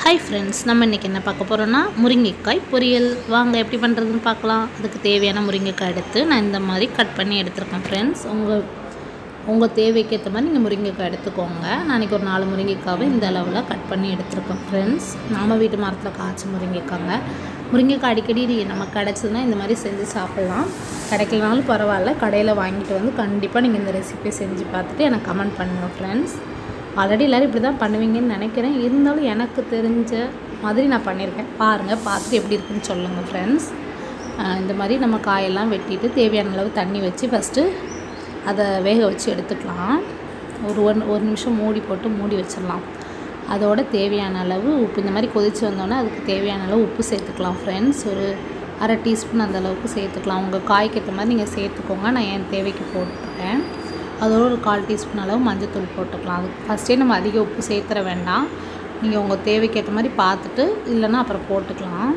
hi friends நம்ம இன்றைக்கி என்ன பார்க்க போகிறோன்னா முருங்கைக்காய் பொரியல் வாங்க எப்படி பண்ணுறதுன்னு பார்க்கலாம் அதுக்கு தேவையான முருங்கைக்காய் எடுத்து நான் இந்த மாதிரி கட் பண்ணி எடுத்துருக்கேன் ஃப்ரெண்ட்ஸ் உங்கள் உங்கள் தேவைக்கு ஏற்ற மாதிரி நீங்கள் முருங்கைக்காய் எடுத்துக்கோங்க நான் இன்றைக்கி ஒரு நாலு முருங்கைக்காவை இந்த அளவில் கட் பண்ணி எடுத்துருக்கேன் ஃப்ரெண்ட்ஸ் நம்ம வீட்டு மரத்தில் காய்ச்சி முருங்கைக்காங்க முருங்கைக்காய் அடிக்கடி நம்ம கிடச்சதுன்னா இந்த மாதிரி செஞ்சு சாப்பிட்லாம் கிடைக்கலனாலும் பரவாயில்ல கடையில் வாங்கிட்டு வந்து கண்டிப்பாக நீங்கள் இந்த ரெசிபியை செஞ்சு பார்த்துட்டு எனக்கு கமெண்ட் பண்ணுங்கள் ஃப்ரெண்ட்ஸ் ஆல்ரெடி எல்லோரும் இப்படி தான் பண்ணுவீங்கன்னு நினைக்கிறேன் இருந்தாலும் எனக்கு தெரிஞ்ச மாதிரி நான் பண்ணியிருக்கேன் பாருங்கள் பார்த்துட்டு எப்படி இருக்குன்னு சொல்லுங்கள் ஃப்ரெண்ட்ஸ் இந்த மாதிரி நம்ம காயெல்லாம் வெட்டிட்டு தேவையான அளவு தண்ணி வச்சு ஃபஸ்ட்டு அதை வேக வச்சு எடுத்துக்கலாம் ஒரு ஒன் ஒரு நிமிஷம் மூடி போட்டு மூடி வச்சிடலாம் அதோட தேவையான அளவு உப்பு இந்த மாதிரி கொதித்து வந்தோடனே அதுக்கு தேவையான அளவு உப்பு சேர்த்துக்கலாம் ஃப்ரெண்ட்ஸ் ஒரு அரை டீஸ்பூன் அந்த அளவுக்கு சேர்த்துக்கலாம் உங்கள் காய்க்கு ஏற்ற மாதிரி நீங்கள் சேர்த்துக்கோங்க நான் என் தேவைக்கு போட்டுருக்கேன் அதோட ஒரு கால் டீஸ்பூன் அளவு மஞ்சத்தூள் போட்டுக்கலாம் அதுக்கு ஃபஸ்ட்டே நம்ம அதிக உப்பு சேர்த்துற வேண்டாம் நீங்கள் உங்கள் தேவைக்கு ஏற்ற மாதிரி பார்த்துட்டு இல்லைன்னா அப்புறம் போட்டுக்கலாம்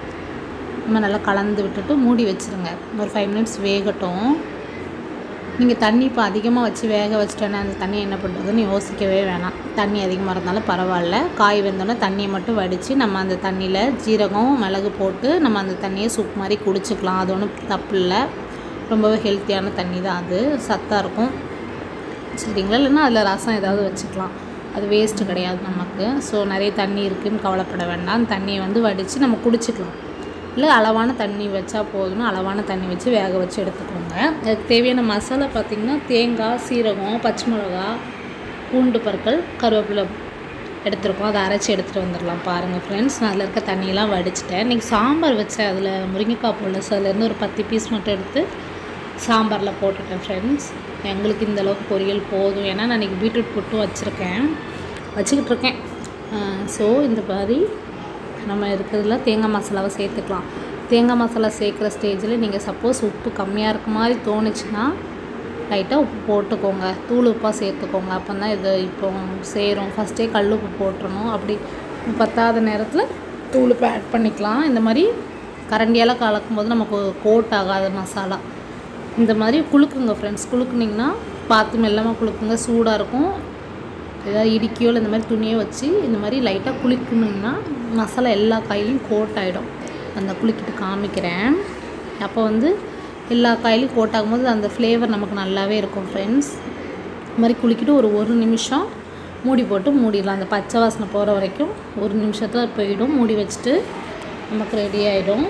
நம்ம நல்லா கலந்து விட்டுட்டு மூடி வச்சுருங்க ஒரு ஃபைவ் மினிட்ஸ் வேகட்டும் நீங்கள் தண்ணி இப்போ அதிகமாக வச்சு வேக வச்சிட்டோன்னே அந்த தண்ணி என்ன பண்ணுறதுன்னு யோசிக்கவே வேணாம் தண்ணி அதிகமாக இருந்தாலும் பரவாயில்ல காய் வெந்தோடனே தண்ணியை மட்டும் வடித்து நம்ம அந்த தண்ணியில் ஜீரகம் மிளகு போட்டு நம்ம அந்த தண்ணியை சூப் மாதிரி குடிச்சிக்கலாம் அது ஒன்றும் தப்பு இல்லை ரொம்பவே ஹெல்த்தியான தண்ணி தான் அது சத்தாக இருக்கும் சரிங்களா இல்லைன்னா அதில் ரசம் ஏதாவது வச்சுக்கலாம் அது வேஸ்ட்டு கிடையாது நமக்கு ஸோ நிறைய தண்ணி இருக்குதுன்னு கவலைப்பட வேண்டாம் அந்த தண்ணியை வந்து வடித்து நம்ம குடிச்சிக்கலாம் இல்லை அளவான தண்ணி வச்சா போதும்னா அளவான தண்ணி வச்சு வேக வச்சு எடுத்துக்கோங்க அதுக்கு தேவையான மசாலா பார்த்திங்கன்னா தேங்காய் சீரகம் பச்சை மிளகா பூண்டு பற்கள் கருவேப்பிலை எடுத்துருக்கோம் அதை அரைச்சி எடுத்துகிட்டு வந்துடலாம் பாருங்கள் ஃப்ரெண்ட்ஸ் நான் அதில் இருக்க தண்ணியெல்லாம் வடிச்சிட்டேன் இன்றைக்கி சாம்பார் வச்சேன் அதில் முருங்கைக்காய் போடல ஸோ அதுலேருந்து ஒரு பத்து பீஸ் மட்டும் எடுத்து சாம்பாரில் போட்டுட்டேன் ஃப்ரெண்ட்ஸ் எங்களுக்கு இந்த அளவுக்கு பொரியல் போதும் ஏன்னா நான் இன்றைக்கி பீட்ரூட் போட்டு வச்சுருக்கேன் வச்சுக்கிட்டு இருக்கேன் ஸோ இந்த மாதிரி நம்ம இருக்கிறதுல தேங்காய் மசாலாவை சேர்த்துக்கலாம் தேங்காய் மசாலா சேர்க்குற ஸ்டேஜில் நீங்கள் சப்போஸ் உப்பு கம்மியாக இருக்க மாதிரி தோணுச்சுன்னா லைட்டாக உப்பு போட்டுக்கோங்க தூள் உப்பாக சேர்த்துக்கோங்க அப்போ தான் இது இப்போ சேரும் ஃபஸ்ட்டே கல் உப்பு போட்டுறணும் அப்படி பத்தாத நேரத்தில் தூள் உப்பு ஆட் பண்ணிக்கலாம் இந்த மாதிரி கரண்டியால் கலக்கும்போது நமக்கு கோட் ஆகாத மசாலா இந்த மாதிரி குலுக்குங்க ஃப்ரெண்ட்ஸ் குலுக்குனிங்கன்னா பார்த்து மெல்லமாக குலுக்குங்க சூடாக இருக்கும் ஏதாவது இடிக்கியோ இல்லை இந்த மாதிரி துணியோ வச்சு இந்த மாதிரி லைட்டாக குளிக்கணுங்கன்னா மசாலா எல்லா காயிலையும் கோட் ஆகிடும் அந்த குளிக்கிட்டு காமிக்கிறேன் அப்போ வந்து எல்லா காயிலையும் கோட் ஆகும்போது அந்த ஃப்ளேவர் நமக்கு நல்லாவே இருக்கும் ஃப்ரெண்ட்ஸ் இது மாதிரி குளிக்கிட்டு ஒரு ஒரு நிமிஷம் மூடி போட்டு மூடிடலாம் அந்த பச்சை வாசனை போகிற வரைக்கும் ஒரு நிமிஷத்தில் போயிடும் மூடி வச்சுட்டு நமக்கு ரெடி ஆகிடும்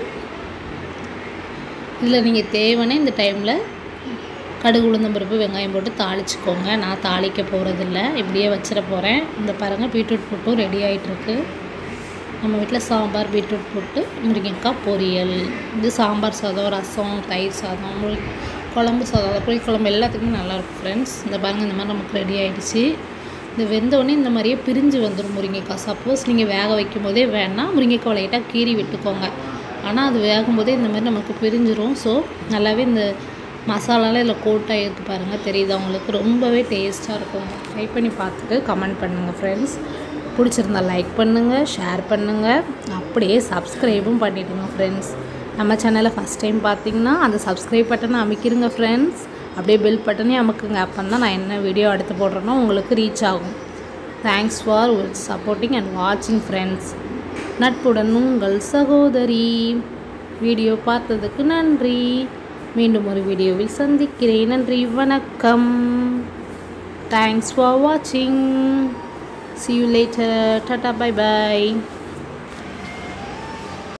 இதில் நீங்கள் தேவைன்னா இந்த டைமில் கடுகு உளுந்தம் பருப்பு வெங்காயம் போட்டு தாளிச்சிக்கோங்க நான் தாளிக்க போகிறதில்ல இப்படியே வச்சிட போகிறேன் இந்த பாருங்கள் பீட்ரூட் போட்டும் ரெடி ஆகிட்டுருக்கு நம்ம வீட்டில் சாம்பார் பீட்ரூட் போட்டு முருங்கைக்காய் பொரியல் இது சாம்பார் சாதம் ரசம் தயிர் சாதம் முரு குழம்பு சாதம் புளி குழம்பு எல்லாத்துக்குமே நல்லாயிருக்கும் ஃப்ரெண்ட்ஸ் இந்த பாருங்கள் இந்த மாதிரி நமக்கு ரெடி ஆகிடுச்சு இந்த வெந்தோடனே இந்த மாதிரியே பிரிஞ்சு வந்துடும் முருங்கைக்காய் சப்போஸ் நீங்கள் வேக வைக்கும் போதே வேணால் முருங்கைக்காய் லைட்டாக கீறி விட்டுக்கோங்க ஆனால் அது வேகும்போதே இந்த மாதிரி நமக்கு பிரிஞ்சிரும் ஸோ நல்லாவே இந்த மசாலாலாம் இதில் கோட் ஆகிருக்கு பாருங்கள் தெரியுது அவங்களுக்கு ரொம்பவே டேஸ்ட்டாக இருக்கும் ட்ரை பண்ணி பார்த்துட்டு கமெண்ட் பண்ணுங்கள் ஃப்ரெண்ட்ஸ் பிடிச்சிருந்தா லைக் பண்ணுங்கள் ஷேர் பண்ணுங்கள் அப்படியே சப்ஸ்கிரைபும் பண்ணிவிடுங்க ஃப்ரெண்ட்ஸ் நம்ம சேனலை ஃபஸ்ட் டைம் பார்த்தீங்கன்னா அந்த சப்ஸ்கிரைப் பட்டனை அமைக்கிருங்க ஃப்ரெண்ட்ஸ் அப்படியே பெல் பட்டனே அமுக்குங்க அப்போ தான் நான் என்ன வீடியோ அடுத்து போடுறேனோ உங்களுக்கு ரீச் ஆகும் தேங்க்ஸ் ஃபார் சப்போர்ட்டிங் அண்ட் வாட்சிங் ஃப்ரெண்ட்ஸ் நட்புடன் உங்கள் சகோதரி வீடியோ பார்த்ததுக்கு நன்றி மீண்டும் ஒரு வீடியோவில் சந்திக்கிறேன் நன்றி வணக்கம் தேங்க்ஸ் ஃபார் வாட்சிங் see you later tata bye bye